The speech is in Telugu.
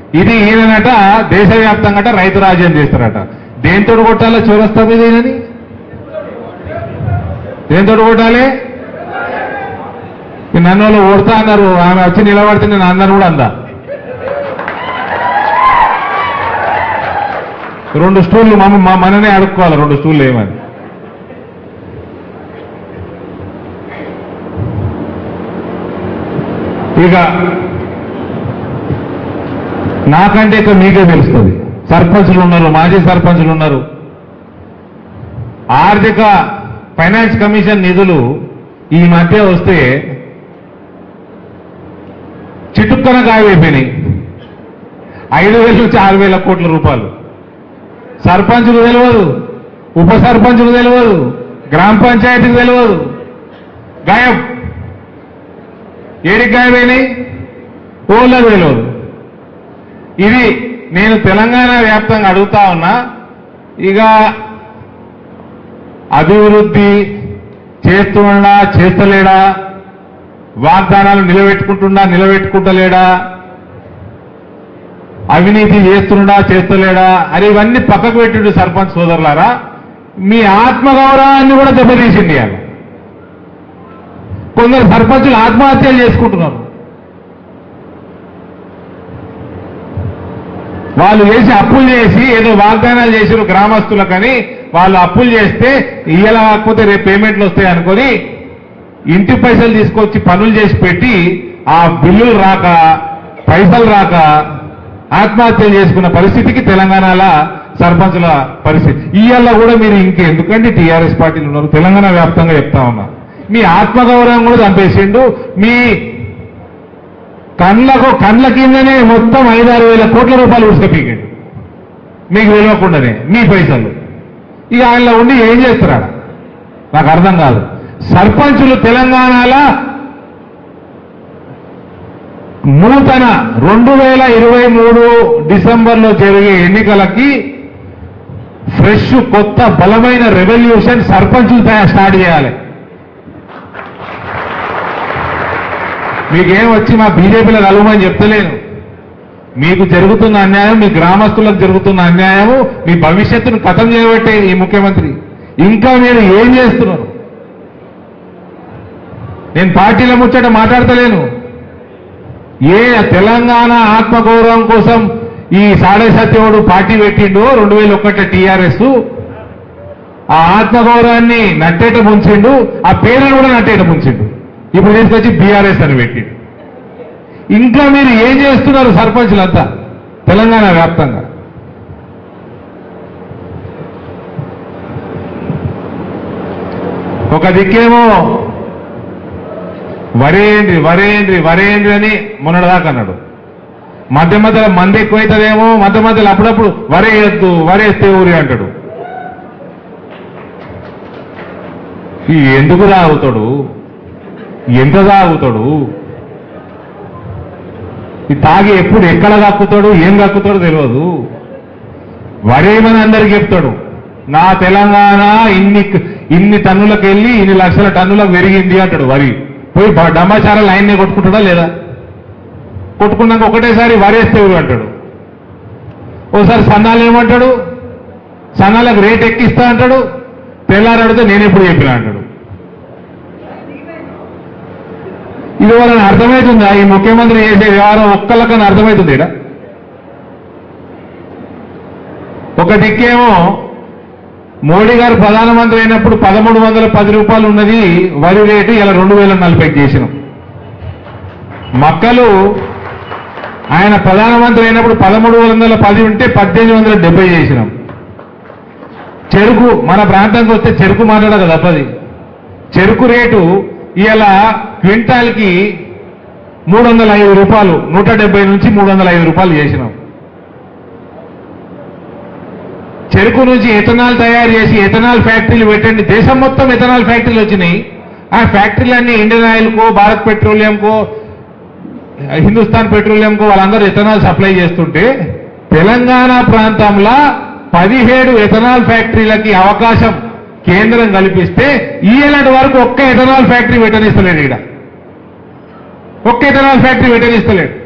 ఇది ఈయనట దేశవ్యాప్తంగా రైతు రాజ్యం చేస్తారట దేంతో కొట్టాలో చూరస్తా మీద ఈయనని దేంతో కొట్టాలి ఈ నన్ను వాళ్ళు ఓడతా అన్నారు ఆమె వచ్చి నిలబడితే నేను అందరు కూడా అందా రెండు స్టూళ్ళు మా మా మననే అడుక్కోవాలి రెండు స్టూళ్ళు ఏమని ఇక నాకంటే ఇక మీకే తెలుస్తుంది సర్పంచులు ఉన్నారు మాజీ సర్పంచులు ఉన్నారు ఆర్థిక ఫైనాన్స్ కమిషన్ నిధులు ఈ మధ్య వస్తే చిటుక్కన గాయమైపోయినాయి ఐదు వేల నుంచి ఆరు వేల కోట్ల రూపాయలు సర్పంచులు తెలియదు ఉప సర్పంచులు తెలియదు గ్రామ పంచాయతీకి తెలియదు గాయం ఏడికి గాయమైనాయి ఓళ్ళకు తెలియదు ఇది నేను తెలంగాణ వ్యాప్తంగా అడుగుతా ఉన్నా ఇక అభివృద్ధి చేస్తున్నా చేస్తలేడా వాగ్దానాలు నిలబెట్టుకుంటున్నా నిలబెట్టుకుంటలేడా అవినీతి చేస్తున్నా చేస్తలేడా అని ఇవన్నీ పక్కకు పెట్టిండు సర్పంచ్ సోదరులారా మీ ఆత్మగౌరవాన్ని కూడా దెబ్బతీసింది ఇవాళ కొందరు సర్పంచులు ఆత్మహత్యలు చేసుకుంటున్నారు వాళ్ళు చేసి అప్పులు చేసి ఏదో వాగ్దానాలు చేసారు గ్రామస్తులకని వాళ్ళు అప్పులు చేస్తే ఇయ్యాల కాకపోతే రేపు పేమెంట్లు వస్తాయి అనుకొని ఇంటి పైసలు తీసుకొచ్చి పనులు చేసి పెట్టి ఆ బిల్లులు రాక పైసలు రాక ఆత్మహత్యలు చేసుకున్న పరిస్థితికి తెలంగాణల సర్పంచుల పరిస్థితి ఇవాళ కూడా మీరు ఇంకెందుకండి టీఆర్ఎస్ పార్టీలు ఉన్నారు తెలంగాణ వ్యాప్తంగా చెప్తా ఉన్నా మీ ఆత్మగౌరవం కూడా చంపేసిండు మీ కండ్లకు కండ్ల కిందనే మొత్తం ఐదారు వేల కోట్ల రూపాయలు ఉసుకపీకండి మీకు తెలియకుండానే మీ పైసలు ఇక ఆయనలో ఉండి ఏం చేస్తారా నాకు అర్థం కాదు సర్పంచులు తెలంగాణలో నూతన రెండు వేల ఇరవై మూడు డిసెంబర్లో జరిగే ఎన్నికలకి ఫ్రెష్ కొత్త బలమైన రెవల్యూషన్ సర్పంచులు తయారు స్టార్ట్ చేయాలి మీకేం వచ్చి మా బీజేపీలో కలవమని చెప్తలేను మీకు జరుగుతున్న అన్యాయం మీ గ్రామస్తులకు జరుగుతున్న అన్యాయము మీ భవిష్యత్తును ఖతం చేయబట్టే ఈ ముఖ్యమంత్రి ఇంకా మీరు ఏం చేస్తున్నారు నేను పార్టీల ముచ్చట మాట్లాడతలేను ఏ తెలంగాణ ఆత్మగౌరవం కోసం ఈ సాడే సత్యవుడు పార్టీ పెట్టిండు రెండు వేల ఒకటి టీఆర్ఎస్ ఆ ఆత్మగౌరవాన్ని నట్టేట ముంచిండు ఆ పేరును కూడా నట్టేట ముంచిండు ఇప్పుడు తీసుకొచ్చి బీఆర్ఎస్ అని పెట్టిండు ఇంకా మీరు ఏం చేస్తున్నారు సర్పంచులంతా తెలంగాణ వ్యాప్తంగా ఒక దిక్కేమో వరేంద్రి వరేంద్రి వరేంద్రి అని మొన్నటిదాకా అన్నాడు మధ్య మధ్యలో మంది ఎక్కువైతుందేమో మధ్య మధ్యలో అప్పుడప్పుడు వరేయద్దు వరేస్తే ఊరి అంటాడు ఈ ఎందుకు తాగుతాడు ఎంత తాగుతాడు ఈ తాగి ఎప్పుడు ఎక్కడ కక్కుతాడు ఏం కక్కుతాడో తెలియదు వరేమని అందరికి చెప్తాడు నా తెలంగాణ ఇన్ని ఇన్ని టన్నులకు వెళ్ళి ఇన్ని లక్షల టన్నులకు పెరిగింది అంటాడు వరి పోయి బ- డమాచారాలు ఆయన్నే కొట్టుకుంటాడా లేదా కొట్టుకున్నాక ఒకటేసారి వరేస్తే ఊరు అంటాడు ఓసారి సన్నాలు ఏమంటాడు సన్నాలకు రేట్ ఎక్కిస్తా అంటాడు తెల్లారి అడిగితే నేను ఎప్పుడు చెప్పినా అంటాడు ఇది వాళ్ళని అర్థమవుతుందా ఈ ముఖ్యమంత్రి చేసే వ్యవహారం ఒక్కళ్ళకని అర్థమవుతుంది ఈడ ఒక దిక్కేమో మోడీ గారు ప్రధానమంత్రి అయినప్పుడు పదమూడు వందల పది రూపాయలు ఉన్నది వరి రేటు ఇలా రెండు వేల నలభైకి చేసినాం మక్కలు ఆయన ప్రధానమంత్రి అయినప్పుడు పదమూడు వందల పది ఉంటే పద్దెనిమిది వందల డెబ్బై చేసినాం చెరుకు మన ప్రాంతానికి వస్తే చెరుకు మాట్లాడక తప్పది చెరుకు రేటు ఇలా క్వింటాల్కి మూడు వందల ఐదు రూపాయలు నూట డెబ్బై నుంచి మూడు వందల ఐదు రూపాయలు చేసినాం చెరుకు నుంచి ఎథనాల్ తయారు చేసి ఎథనాల్ ఫ్యాక్టరీలు పెట్టండి దేశం మొత్తం ఎథనాల్ ఫ్యాక్టరీలు వచ్చినాయి ఆ ఫ్యాక్టరీలన్నీ ఇండియన్ ఆయిల్కో భారత్ పెట్రోలియంకో హిందుస్థాన్ పెట్రోలియంకో వాళ్ళందరూ ఎథనాల్ సప్లై చేస్తుంటే తెలంగాణ ప్రాంతంలో పదిహేడు ఎథనాల్ ఫ్యాక్టరీలకి అవకాశం కేంద్రం కల్పిస్తే ఈయనటి వరకు ఒక్క ఎథనాల్ ఫ్యాక్టరీ పెట్టనిస్తలేడు ఇక్కడ ఒక్క ఎథనాల్ ఫ్యాక్టరీ పెట్టనిస్తలేడు